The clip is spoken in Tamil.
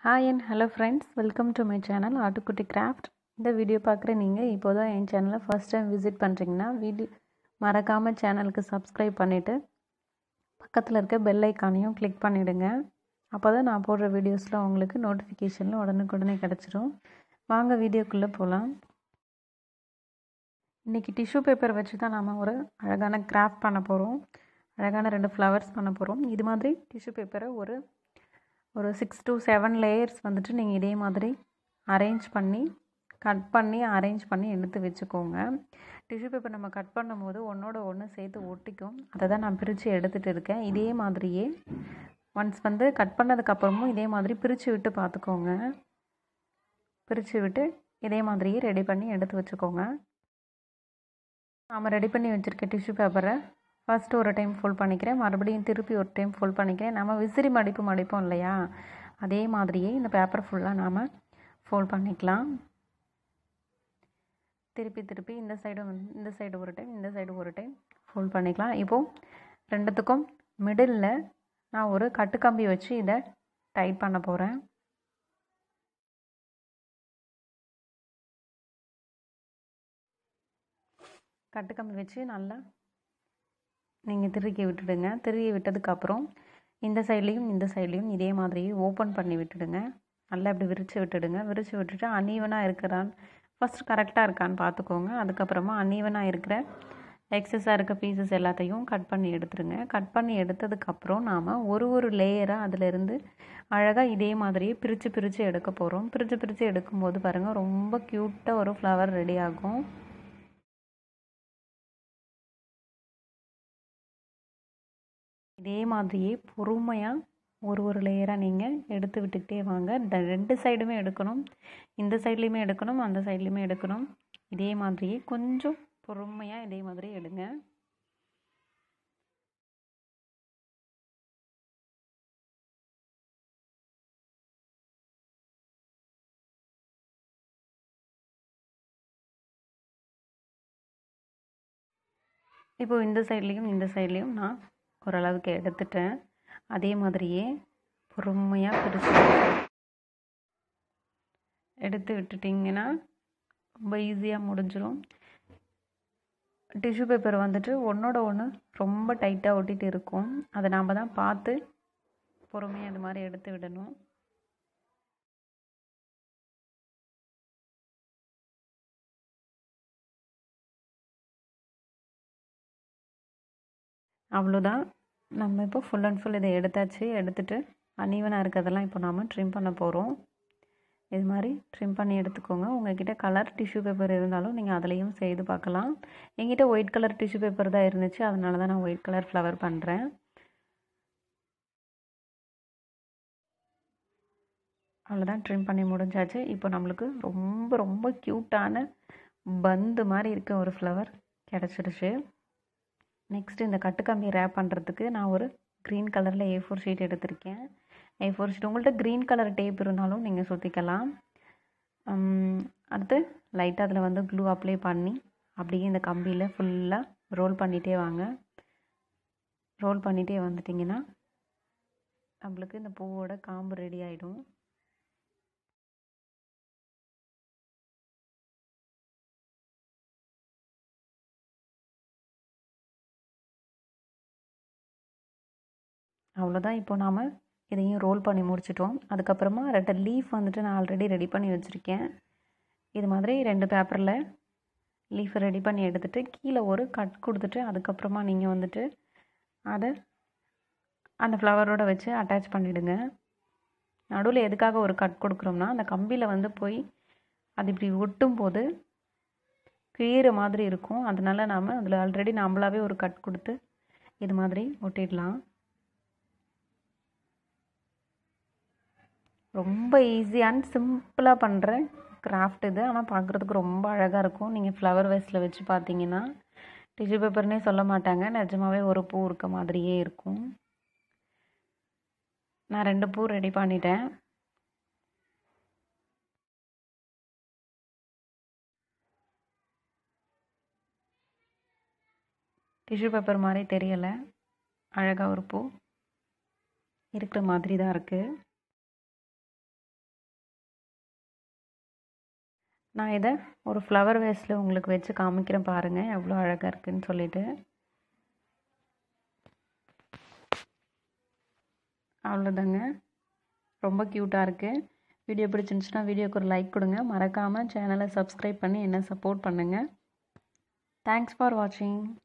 hi and hello friends welcome to my channel ஆட்டுக்குட்டி கிராஃப்ட் இந்த வீடியோ பார்க்குற நீங்கள் இப்போ தான் என் சேனலை ஃபஸ்ட் டைம் விசிட் பண்ணுறீங்கன்னா வீடியோ மறக்காமல் சேனலுக்கு சப்ஸ்கிரைப் பண்ணிவிட்டு பக்கத்தில் இருக்க பெல் ஐக்கானையும் கிளிக் பண்ணிவிடுங்க அப்போ தான் நான் போடுற வீடியோஸ்லாம் உங்களுக்கு நோட்டிஃபிகேஷனில் உடனுக்குடனே கிடச்சிரும் வாங்க வீடியோக்குள்ளே போகலாம் இன்றைக்கி டிஷ்யூ பேப்பர் வச்சு தான் நாம் ஒரு அழகான கிராஃப்ட் பண்ண போகிறோம் அழகான ரெண்டு ஃப்ளவர்ஸ் பண்ண போகிறோம் இது மாதிரி டிஷ்யூ பேப்பரை ஒரு ஒரு சிக்ஸ் டு செவன் லேயர்ஸ் வந்துட்டு நீங்கள் இதே மாதிரி அரேஞ்ச் பண்ணி கட் பண்ணி அரேஞ்ச் பண்ணி எடுத்து வச்சுக்கோங்க டிஷ்யூ பேப்பர் நம்ம கட் பண்ணும்போது ஒன்றோட ஒன்று சேர்த்து ஒட்டிக்கும் அதை தான் நான் பிரித்து எடுத்துகிட்டு இருக்கேன் இதே மாதிரியே ஒன்ஸ் வந்து கட் பண்ணதுக்கப்புறமும் இதே மாதிரி பிரித்து விட்டு பார்த்துக்கோங்க பிரித்து விட்டு இதே மாதிரியே ரெடி பண்ணி எடுத்து வச்சுக்கோங்க நாம் ரெடி பண்ணி வச்சுருக்க டிஷ்யூ பேப்பரை ஃபஸ்ட்டு ஒரு டைம் ஃபோல்ட் பண்ணிக்கிறேன் மறுபடியும் திருப்பி ஒரு டைம் ஃபோல்ட் பண்ணிக்கிறேன் நம்ம விசிறி மடிப்பு மடிப்போம் இல்லையா அதே மாதிரியே இந்த பேப்பர் ஃபுல்லாக நாம் ஃபோல்ட் பண்ணிக்கலாம் திருப்பி திருப்பி இந்த சைடு இந்த சைடு ஒரு டைம் இந்த சைடு ஒரு டைம் ஃபோல்ட் பண்ணிக்கலாம் இப்போது ரெண்டுத்துக்கும் மிடில் நான் ஒரு கட்டுக்கம்பி வச்சு இதை டைட் பண்ண போகிறேன் கட்டுக்கம்பி வச்சு நல்லா நீங்கள் திருக்கி விட்டுடுங்க திருக்கி விட்டதுக்கப்புறம் இந்த சைட்லேயும் இந்த சைட்லேயும் இதே மாதிரியே ஓப்பன் பண்ணி விட்டுடுங்க நல்லா இப்படி விரித்து விட்டுடுங்க விரித்து விட்டுட்டு அன்ஈவனாக இருக்கிறான் ஃபஸ்ட் கரெக்டாக இருக்கான்னு பார்த்துக்கோங்க அதுக்கப்புறமா அன்ஈவனாக இருக்கிற எக்ஸஸாக இருக்க பீசஸ் எல்லாத்தையும் கட் பண்ணி எடுத்துருங்க கட் பண்ணி எடுத்ததுக்கப்புறம் நாம் ஒரு ஒரு லேயராக அதிலிருந்து அழகாக இதே மாதிரியே பிரித்து பிரித்து எடுக்க போகிறோம் பிரித்து பிரித்து எடுக்கும்போது பாருங்கள் ரொம்ப க்யூட்டாக ஒரு ஃப்ளவர் ரெடி ஆகும் இதே மாதிரியே பொறுமையாக ஒரு ஒரு லேயராக நீங்கள் எடுத்து விட்டுக்கிட்டே வாங்க ரெண்டு சைடுமே எடுக்கணும் இந்த சைட்லேயுமே எடுக்கணும் அந்த சைட்லேயுமே எடுக்கணும் இதே மாதிரியே கொஞ்சம் பொறுமையாக இதே மாதிரி எடுங்க இப்போ இந்த சைட்லேயும் இந்த சைட்லேயும் நான் ஓரளவுக்கு எடுத்துட்டேன் அதே மாதிரியே பொறுமையாக பிரித்து எடுத்து விட்டுட்டிங்கன்னா ரொம்ப ஈஸியாக முடிஞ்சிடும் டிஷ்யூ பேப்பர் வந்துட்டு ஒன்றோட ஒன்று ரொம்ப டைட்டாக ஒட்டிகிட்டு இருக்கும் அதை நாம் தான் பார்த்து பொறுமையாக இது மாதிரி எடுத்து விடணும் அவ்வளோதான் நம்ம இப்போ ஃபுல் அண்ட் ஃபுல் இதை எடுத்தாச்சு எடுத்துகிட்டு அன்ஈவனாக இருக்கிறதெல்லாம் இப்போ நாம் ட்ரிம் பண்ண போகிறோம் இது மாதிரி ட்ரிம் பண்ணி எடுத்துக்கோங்க உங்கள்கிட்ட கலர் டிஷ்யூ பேப்பர் இருந்தாலும் நீங்கள் அதுலேயும் செய்து பார்க்கலாம் எங்கிட்ட ஒயிட் கலர் டிஷ்யூ பேப்பர் தான் இருந்துச்சு அதனால தான் நான் ஒயிட் கலர் ஃப்ளவர் பண்ணுறேன் அவ்வளோதான் ட்ரிம் பண்ணி முடிஞ்சாச்சு இப்போ நம்மளுக்கு ரொம்ப ரொம்ப க்யூட்டான பந்து மாதிரி இருக்க ஒரு ஃப்ளவர் கிடச்சிருச்சு நெக்ஸ்ட்டு இந்த கட்டுக்கம்பி ரேப் பண்ணுறதுக்கு நான் ஒரு க்ரீன் கலரில் ஏ ஃபோர் ஷீட் எடுத்திருக்கேன் ஏ ஃபோர் ஷீட் உங்கள்கிட்ட க்ரீன் கலர் டேப் இருந்தாலும் நீங்கள் சுற்றிக்கலாம் அடுத்து லைட்டாக அதில் வந்து க்ளூ அப்ளை பண்ணி அப்படியே இந்த கம்பியில் ஃபுல்லாக ரோல் பண்ணிகிட்டே வாங்க ரோல் பண்ணிகிட்டே வந்துட்டிங்கன்னா நம்மளுக்கு இந்த பூவோட காம்பு ரெடி ஆகிடும் அவ்வளோதான் இப்போ நாம் இதையும் ரோல் பண்ணி முடிச்சிட்டோம் அதுக்கப்புறமா ரெண்டு லீஃப் வந்துட்டு நான் ஆல்ரெடி ரெடி பண்ணி வச்சுருக்கேன் இது மாதிரி ரெண்டு பேப்பரில் லீஃப் ரெடி பண்ணி எடுத்துகிட்டு கீழே ஒரு கட் கொடுத்துட்டு அதுக்கப்புறமா நீங்கள் வந்துட்டு அதை அந்த ஃப்ளவரோட வச்சு அட்டாச் பண்ணிவிடுங்க நடுவில் எதுக்காக ஒரு கட் கொடுக்குறோம்னா அந்த கம்பியில் வந்து போய் அது இப்படி ஒட்டும் போது கிழியிற மாதிரி இருக்கும் அதனால் நாம் அதில் ஆல்ரெடி நம்மளாவே ஒரு கட் கொடுத்து இது மாதிரி ஒட்டிடலாம் ரொம்ப ஈஸியான சிம்பிளாக பண்ணுற கிராஃப்ட் இது ஆனால் பார்க்குறதுக்கு ரொம்ப அழகாக இருக்கும் நீங்கள் ஃப்ளவர் வேஸ்ட்டில் வச்சு பார்த்தீங்கன்னா டிஷ்யூ பேப்பர்னே சொல்ல மாட்டாங்க நிஜமாவே ஒரு பூ இருக்க மாதிரியே இருக்கும் நான் ரெண்டு பூ ரெடி பண்ணிட்டேன் டிஷ்யூ பேப்பர் மாதிரி தெரியலை அழகாக ஒரு பூ இருக்கிற மாதிரி தான் இருக்குது நான் இதை ஒரு ஃப்ளவர் வேஸில் உங்களுக்கு வச்சு காமிக்கிறேன் பாருங்கள் எவ்வளோ அழகாக இருக்குதுன்னு சொல்லிட்டு அவ்வளோதாங்க ரொம்ப க்யூட்டாக இருக்குது வீடியோ பிடிச்சிருந்துச்சுன்னா வீடியோக்கு ஒரு லைக் கொடுங்க மறக்காமல் சேனலை சப்ஸ்கிரைப் பண்ணி என்ன சப்போர்ட் பண்ணுங்கள் தேங்க்ஸ் ஃபார் வாட்சிங்